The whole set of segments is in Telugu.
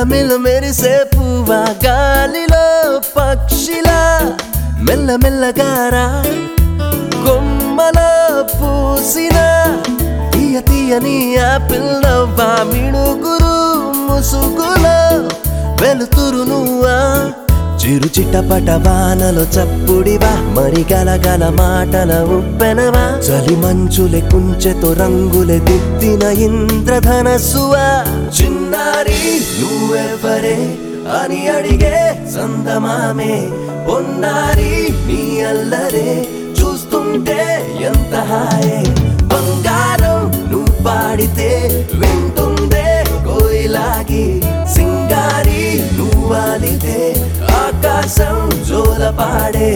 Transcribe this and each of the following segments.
మిలమిల మెరిసే పువ్వా గాలిలో పక్షిలా మెల్లమెల్లగారా కొమ్మలో పూసిన తీయ తీయని ఆపిల్ నవ్వా మిణుగురు ముసుగులో వెలుతురు నువ్వా చిరు చిట్టపట వానలో చప్పుడివా మరి గలగల మాటల ఉప్పెనవా చలి మంచులే కుంచెతో రంగులే దిద్దిన ఇంద్రధనస్సువా చిన్నారి నువ్వెవ్వరే అని అడిగే సందమామే పొన్నారి నీ అల్లరే చూస్తుంటే ఎంత హాయే బంగారం నువ్వు పాడితే వింటుందే కోయిలాగి సింగారి నువ్వాలితే ఆకాశం జోల పాడే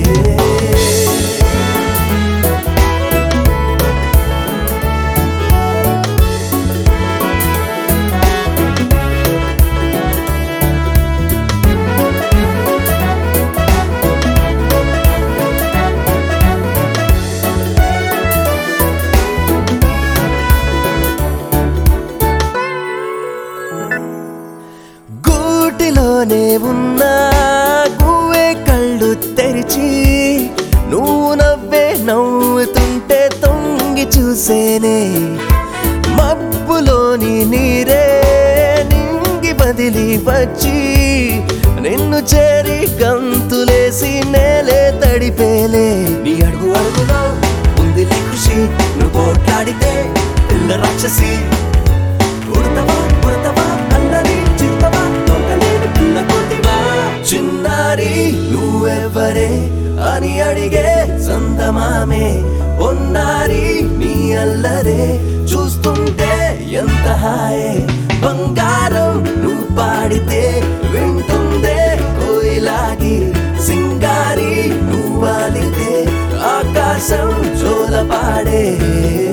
గూటిలోనే ఉన్నా గువ్వే కళ్ళు తెరిచి నువ్వు నవ్వే నవ్వుతుంటే తొంగి చూసేనే మబ్బులోని నీరే నింగి బదిలి వచ్చి నిన్ను చేరి గంతులేసి నేలే తడిపేలే నీ అడుగు అడుగులో ఉంది నీ ఖుషి నువ్వు పోట్లాడితే పిల్ల రాక్షసి ఉడతవా ఉడతవా అన్నది చిత్తవా దొంగలేని పిల్ల కొద్దివా చిన్నారి నువ్వెవ్వరే అని అడిగే సందమామే పొన్నారి నీ అల్లరే చూస్తుంటే ఎంత హాయే బంగారం నువ్వు పాడితే వింటుందే కోయిలాగి సింగారి నువ్వాలితే ఆకాశం జోల పాడే